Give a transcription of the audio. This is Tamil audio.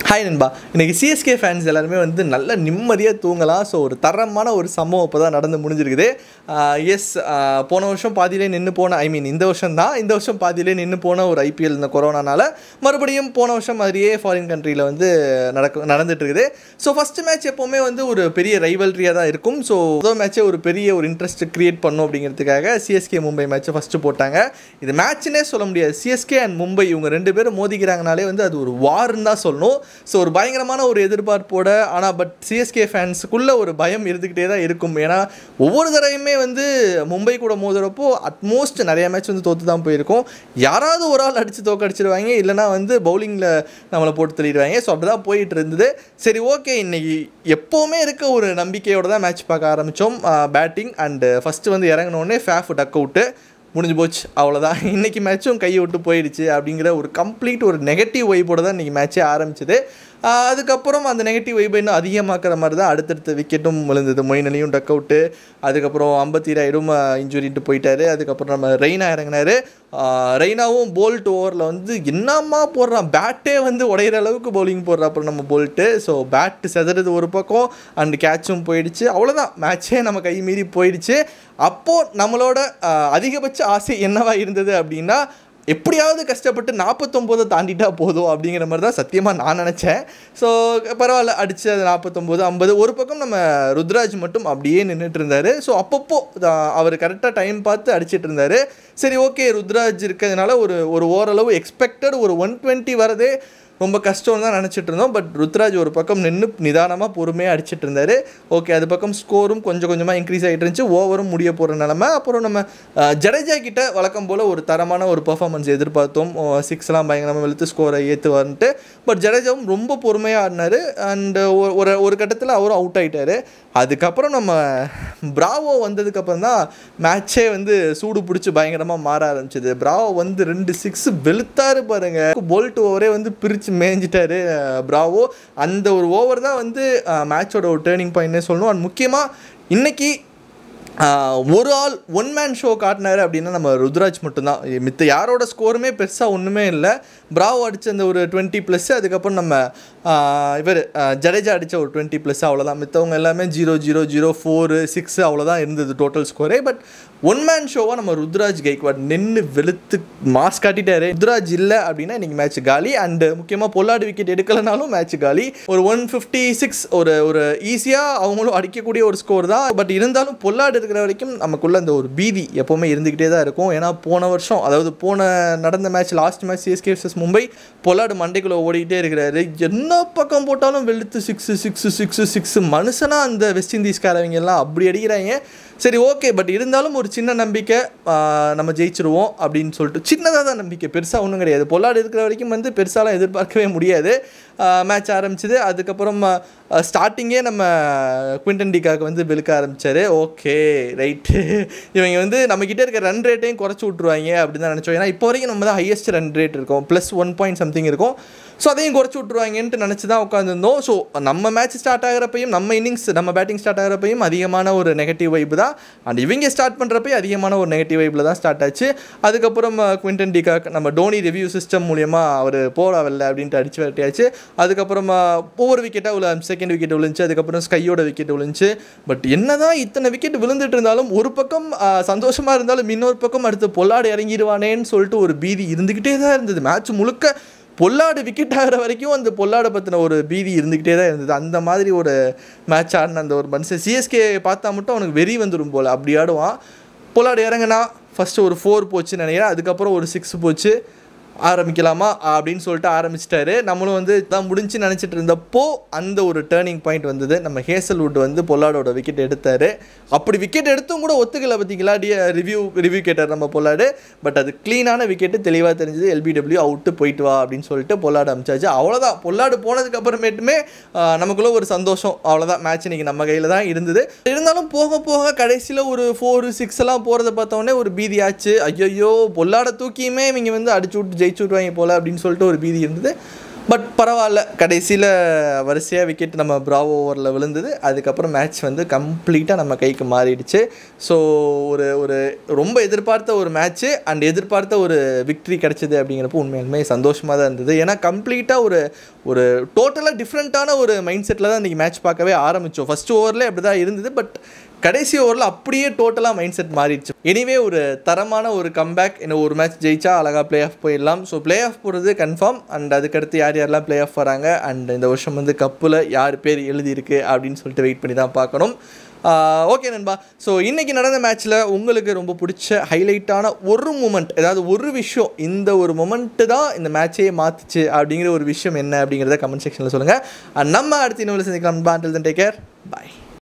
ஹாய் நண்பா இன்னைக்கு சிஎஸ்கே ஃபேன்ஸ் எல்லாருமே வந்து நல்ல நிம்மதியாக தூங்கலாம் ஸோ ஒரு தரமான ஒரு சம்பவம் இப்போ தான் நடந்து முடிஞ்சிருக்குது எஸ் போன வருஷம் பாதியிலே நின்று போன ஐ மீன் இந்த வருஷம் தான் இந்த வருஷம் பாதியிலே நின்று போன ஒரு ஐபிஎல் இந்த கொரோனானால மறுபடியும் போன வருஷம் மாதிரியே ஃபாரின் கண்ட்ரியில் வந்து நடக்க நடந்துட்டு இருக்குது ஸோ ஃபஸ்ட்டு மேட்ச் எப்போவுமே வந்து ஒரு பெரிய ரைவல்ரியாக தான் இருக்கும் ஸோ முதல் மேட்ச்சே ஒரு பெரிய ஒரு இன்ட்ரெஸ்ட் கிரியேட் பண்ணும் அப்படிங்கிறதுக்காக சிஎஸ்கே மும்பை மேட்ச்சை ஃபஸ்ட்டு போட்டாங்க இது மேட்ச்னே சொல்ல முடியாது சிஎஸ்கே அண்ட் மும்பை இவங்க ரெண்டு பேரும் மோதிக்கிறாங்கனாலே வந்து அது ஒரு வார்னு தான் சொல்லணும் ஸோ ஒரு பயங்கரமான ஒரு எதிர்பார்ப்போட ஆனால் பட் சிஎஸ்கே ஃபேன்ஸுக்குள்ளே ஒரு பயம் இருந்துக்கிட்டே தான் இருக்கும் ஏன்னா ஒவ்வொரு தடவையுமே வந்து மும்பை கூட மோதுறப்போ அட்மோஸ்ட் நிறைய மேட்ச் வந்து தோற்று தான் போயிருக்கும் யாராவது ஒரு ஆள் அடித்து தோக்கடிச்சிருவாங்க இல்லைனா வந்து பவுலிங்கில் நம்மளை போட்டு தள்ளிடுவாங்க ஸோ அப்படி தான் போயிட்டு இருந்தது சரி ஓகே இன்னைக்கு எப்போவுமே இருக்க ஒரு நம்பிக்கையோட தான் மேட்ச் பார்க்க ஆரம்பித்தோம் பேட்டிங் அண்டு ஃபஸ்ட்டு வந்து இறங்கினோடனே ஃபேஃப் டக் அவுட்டு முடிஞ்சு போச்சு அவ்வளோதான் இன்றைக்கி மேட்சும் கையை விட்டு போயிடுச்சு அப்படிங்கிற ஒரு கம்ப்ளீட் ஒரு நெகட்டிவ் வைப்போட தான் இன்றைக்கி மேட்ச்சே ஆரம்பிச்சது ஆஹ் அதுக்கப்புறம் அந்த நெகட்டிவ் வைப்பை இன்னும் அதிகமாக்குற மாதிரி தான் அடுத்தடுத்த விக்கெட்டும் விழுந்தது மொயின் அலியும் டக் அவுட்டு அதுக்கப்புறம் ஐம்பத்தி ராயிடும் இன்ஜுரிட்டு போயிட்டாரு அதுக்கப்புறம் நம்ம ரெய்னா இறங்கினாரு ஆஹ் ரெய்னாவும் போல்ட் ஓவரில் வந்து என்னம்மா போடுறான் பேட்டே வந்து உடையிற அளவுக்கு பவுலிங் போடுறா அப்புறம் நம்ம போல்ட்டு ஸோ பேட்டு செதறது ஒரு பக்கம் அண்ட் கேட்சும் போயிடுச்சு அவ்வளோதான் மேட்ச்சே நம்ம கை மீறி போயிடுச்சு அப்போது நம்மளோட ஆஹ் அதிகபட்ச ஆசை என்னவா இருந்தது அப்படின்னா எப்படியாவது கஷ்டப்பட்டு நாற்பத்தொம்போதை தாண்டிட்டா போதும் அப்படிங்கிற மாதிரி தான் சத்தியமாக நான் நினச்சேன் ஸோ பரவாயில்ல அடிச்சு அது நாற்பத்தொம்போது ஐம்பது ஒரு பக்கம் நம்ம ருத்ராஜ் மட்டும் அப்படியே நின்றுட்டு இருந்தார் ஸோ அப்பப்போ தான் அவர் கரெக்டாக டைம் பார்த்து அடிச்சிட்டு இருந்தார் சரி ஓகே ருத்ராஜ் இருக்கிறதுனால ஒரு ஒரு ஓரளவு எக்ஸ்பெக்டட் ஒரு ஒன் டுவெண்ட்டி வரதே ரொம்ப கஷ்டம்னு தான் நினச்சிட்டு இருந்தோம் பட் ருத்ராஜ் ஒரு பக்கம் நின்று நிதானமாக பொறுமையாக அடிச்சிட்டு இருந்தார் ஓகே அது பக்கம் ஸ்கோரும் கொஞ்சம் கொஞ்சமாக இன்க்ரீஸ் ஆகிட்டு இருந்துச்சு ஓவரும் முடிய போகிற நிலமை அப்புறம் நம்ம அஹ், ஜடேஜா கிட்ட வழக்கம் போல் ஒரு தரமான ஒரு பர்ஃபார்மன்ஸ் எதிர்பார்த்தோம் சிக்ஸ்லாம் பயங்கரமாக வெளுத்து ஸ்கோரை ஏற்றுவார்ன்ட்டு பட் ஜடேஜாவும் ரொம்ப பொறுமையாக ஆடினார் அண்டு ஒரு ஒரு கட்டத்தில் அவரும் அவுட் ஆகிட்டார் அதுக்கப்புறம் நம்ம பிராவோ வந்ததுக்கப்புறம் தான் மேட்ச்சே வந்து சூடு பிடிச்சி பயங்கரமாக மாற ஆரம்பிச்சது பிராவோ வந்து ரெண்டு சிக்ஸ் வெளுத்தாரு பாருங்க போல்ட் ஓவரே வந்து பிரித்து மேய்ஞ்சிட்டாரு அஹ், பிராவோ அந்த ஒரு ஓவர் தான் வந்து மேட்சோட ஒரு டேர்னிங் பாயிண்ட்னே சொல்லணும் அண்ட் முக்கியமாக இன்னைக்கு ஆஹ் ஒரு ஆள் ஒன் மேன் ஷோ காட்டினாரு அப்படின்னா நம்ம ருத்ராஜ் மட்டும்தான் மித்த யாரோட ஸ்கோருமே பெருசாக ஒன்றுமே இல்லை பிராவோ அடித்த அந்த ஒரு டுவெண்ட்டி ப்ளஸ் அதுக்கப்புறம் நம்ம ஆஹ் இவர் ஆஹ் ஜடேஜா அடித்த ஒரு டுவெண்ட்டி ப்ளஸ் அவ்வளோதான் மித்தவங்க எல்லாமே zero zero zero four six அவ்வளோதான் இருந்தது டோட்டல் ஸ்கோரே பட் ஒன் மேன் ஷோவாக நம்ம ருத்ராஜ் கைக்வாட் நின்று வெளுத்து மாஸ் காட்டிட்டாரு ருத்ராஜ் இல்லை அப்படின்னா இன்றைக்கி மேட்ச் காலி அண்டு முக்கியமாக பொல்லாடு விக்கெட் எடுக்கலைனாலும் மேட்ச் காலி ஒரு ஒன் ஃபிஃப்டி சிக்ஸ் ஒரு ஒரு ஈஸியாக அவங்களும் அடிக்கக்கூடிய ஒரு ஸ்கோர் தான் பட் இருந்தாலும் பொல்லாடு இருக்கிற வரைக்கும் நமக்குள்ள அந்த ஒரு பீதி எப்போவுமே இருந்துக்கிட்டே தான் இருக்கும் ஏன்னா போன வருஷம் அதாவது போன நடந்த match last match CSK vs Mumbai பொல்லாடு மண்டைக்குள்ளே ஓடிக்கிட்டே இருக்கிறாரு என்ன பக்கம் போட்டாலும் வெளுத்து சிக்ஸு சிக்ஸு சிக்ஸு சிக்ஸு மனுஷனாக அந்த வெஸ்ட் இண்டீஸ்காரவங்க எல்லாம் அப்படி அடிக்கிறாங்க சரி ஓகே பட் இருந்தாலும் ஒரு சின்ன நம்பிக்கை ஆஹ், நம்ம ஜெயிச்சிருவோம் அப்படின்னு சொல்லிட்டு சின்னதாக தான் நம்பிக்கை பெருசாக ஒன்றும் கிடையாது பொல்லாடு இருக்கிற வரைக்கும் வந்து பெருசாலாம் எதிர்பார்க்கவே முடியாது மேட்ச் ஆரம்பிச்சது அதுக்கப்புறம் ஸ்டார்டிங்கே நம்ம குவிண்டன் டிகாக்கு வந்து வெளுக்க ஆரம்பிச்சாரு ஓகே ரைட்டு இவங்க வந்து நம்மக்கிட்ட இருக்க ரன் ரேட்டையும் குறைச்சி விட்ருவாங்க அப்படின்னு தான் நினச்சோம் ஏன்னா இப்போ வரைக்கும் நம்ம தான் ஹையஸ்ட் ரன் ரேட் இருக்கும் ப்ளஸ் ஒன் பாயிண்ட் சம்திங் இருக்கும் ஸோ அதையும் குறைச்சி விட்ருவாங்கன்ட்டு நினச்சி தான் உட்காந்துருந்தோம் ஸோ நம்ம மேட்ச் ஸ்டார்ட் ஆகிறப்பையும் நம்ம இன்னிங்ஸ் நம்ம பேட்டிங் ஸ்டார்ட் ஆகிறப்பையும் அதிகமான ஒரு நெகட்டிவ் வைப்பு தான் அண்ட் இவங்க ஸ்டார்ட் பண்ணுறப்பையும் அதிகமான ஒரு நெகட்டிவ் வைப்பில் தான் ஸ்டார்ட் ஆச்சு அதுக்கப்புறம் குவிண்டன் டிகாக் நம்ம டோனி ரிவ்யூ சிஸ்டம் மூலியமாக அவர் போடாவில்ல அப்படின்ட்டு அடிச்சு விரட்டியாச்சு அதுக்கப்புறமா ஒவ்வொரு விக்கெட்டாக உள்ள செகண்ட் விக்கெட் விழுந்துச்சு அதுக்கப்புறம் ஸ்கையோட விக்கெட் விழுந்துச்சு பட் என்னதான் இத்தனை விக்கெட் விழுந்துட்டு இருந்தாலும் ஒரு பக்கம் ஆஹ், சந்தோஷமா இருந்தாலும் இன்னொரு பக்கம் அடுத்து பொல்லாடு இறங்கிடுவானேன்னு சொல்லிட்டு ஒரு பீதி இருந்துக்கிட்டே தான் இருந்தது மேட்ச் முழுக்க பொல்லாடு விக்கெட் ஆகிற வரைக்கும் அந்த பொல்லாடை பற்றின ஒரு பீதி இருந்துக்கிட்டே தான் இருந்தது அந்த மாதிரி ஒரு மேட்ச் ஆடின அந்த ஒரு மனுஷன் சிஎஸ்கே பார்த்தா மட்டும் அவனுக்கு வெறி வந்துடும் போல் அப்படி ஆடுவான் பொல்லாடு இறங்கினா ஃபஸ்ட்டு ஒரு ஃபோர் போச்சுன்னு நினைக்கிறேன் அதுக்கப்புறம் ஒரு சிக்ஸ் போச்சு ஆரம்பிக்கலாமா அப்படின்னு சொல்லிட்டு ஆரம்பிச்சிட்டாரு நம்மளும் வந்து தான் முடிஞ்சு நினச்சிட்டு இருந்தப்போ அந்த ஒரு டேர்னிங் பாயிண்ட் வந்தது நம்ம ஹேசல்வுட் வந்து பொல்லாடோட விக்கெட் எடுத்தார் அப்படி விக்கெட் எடுத்தும் கூட ஒத்துக்கல பார்த்தீங்களா டி ரிவ்யூ ரிவ்யூ கேட்டார் நம்ம பொல்லாடு பட் அது க்ளீனான விக்கெட்டு தெளிவாக தெரிஞ்சது எல்பிடபிள்யூ அவுட்டு போயிட்டு வா அப்படின்னு சொல்லிட்டு பொல்லாடு அமிச்சாச்சு அவ்வளோதான் பொல்லாடு போனதுக்கு அப்புறமேட்டுமே ஆஹ், நமக்குள்ள ஒரு சந்தோஷம் அவ்வளோதான் மேட்ச் இன்னைக்கு நம்ம கையில் தான் இருந்தது இருந்தாலும் போக போக கடைசியில் ஒரு ஃபோர் சிக்ஸ் எல்லாம் போகிறத பார்த்தோன்னே ஒரு பீதி ஆச்சு ஐயோ பொல்லாட தூக்கியுமே இவங்க வந்து அடிச்சு விட்டு ஜெயிச்சு விட்ருவாங்க போல அப்படின்னு சொல்லிட்டு ஒரு பீதி இருந்தது பட் பரவாயில்ல கடைசியில் வரிசையாக விக்கெட் நம்ம ப்ராவோ ஓவரில் விழுந்தது அதுக்கப்புறம் மேட்ச் வந்து கம்ப்ளீட்டாக நம்ம கைக்கு மாறிடுச்சு ஸோ ஒரு ஒரு ரொம்ப எதிர்பார்த்த ஒரு மேட்ச்சு அண்ட் எதிர்பார்த்த ஒரு விக்ட்ரி கிடச்சிது அப்படிங்கிறப்போ உண்மையாலுமே சந்தோஷமாக தான் இருந்தது ஏன்னா கம்ப்ளீட்டாக ஒரு ஒரு டோட்டலாக டிஃப்ரெண்ட்டான ஒரு மைண்ட் செட்டில் தான் இன்றைக்கி மேட்ச் பார்க்கவே ஆரம்பித்தோம் ஃபஸ்ட் ஓவரில் அப்படி தான் இருந்தது பட் கடைசி ஓவரில் அப்படியே டோட்டலாக மைண்ட் செட் மாறிடுச்சு எனிவே ஒரு தரமான ஒரு கம்பேக் இன்னும் ஒரு மேட்ச் ஜெயிச்சா அழகாக ப்ளே ஆஃப் போயிடலாம் ஸோ ப்ளே ஆஃப் போகிறது கன்ஃபார்ம் அண்ட் அதுக்கடுத்து யார் யாரெல்லாம் ப்ளே ஆஃப் வராங்க அண்ட் இந்த வருஷம் வந்து கப்பில் யார் பேர் எழுதியிருக்கு அப்படின்னு சொல்லிட்டு வெயிட் பண்ணி தான் பார்க்கணும் ஓகே நண்பா ஸோ இன்றைக்கி நடந்த மேட்ச்சில் உங்களுக்கு ரொம்ப பிடிச்ச ஹைலைட்டான ஒரு மூமெண்ட் ஏதாவது ஒரு விஷயம் இந்த ஒரு மொமெண்ட்டு தான் இந்த மேட்சையே மாற்றுச்சு அப்படிங்கிற ஒரு விஷயம் என்ன அப்படிங்கிறத கமெண்ட் செக்ஷனில் சொல்லுங்கள் நம்ம அடுத்த இன்னொரு சந்திக்கலாம் நண்பா டேக் கேர் பாய்